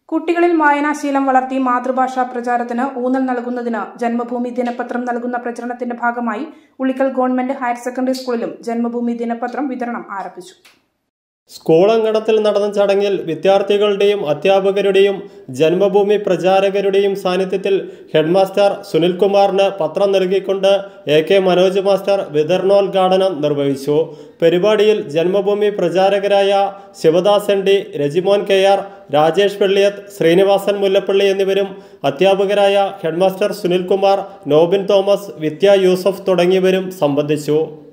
കുട്ടികളിൽ വായനാശീലം വളർത്തി മാതൃഭാഷാ പ്രചാരത്തിന് ഊന്നൽ നൽകുന്നതിന് ജന്മഭൂമി ദിനപത്രം നൽകുന്ന പ്രചരണത്തിന്റെ ഭാഗമായി ഉളിക്കൽ ഗവൺമെന്റ് ഹയർ സെക്കൻഡറി സ്കൂളിലും ജന്മഭൂമി ദിനപത്രം വിതരണം ആരംഭിച്ചു സ്കൂൾ അങ്കണത്തിൽ നടന്ന ചടങ്ങിൽ വിദ്യാർത്ഥികളുടെയും അധ്യാപകരുടെയും ജന്മഭൂമി പ്രചാരകരുടെയും സാന്നിധ്യത്തിൽ ഹെഡ്മാസ്റ്റർ സുനിൽകുമാറിന് പത്രം നൽകിക്കൊണ്ട് എ കെ മനോജ് മാസ്റ്റർ വിതരണോദ്ഘാടനം നിർവഹിച്ചു പരിപാടിയിൽ ജന്മഭൂമി പ്രചാരകരായ Sivadas N D Rejimon K R Rajesh Velliyath Srinivasan Mullappally എന്നിവരും അധ്യാപകരായ ഹെഡ്മാസ്റ്റർ സുനിൽകുമാർ നോബിൻ തോമസ് വിദ്യ യൂസഫ് തുടങ്ങിയവരും സംബന്ധിച്ചു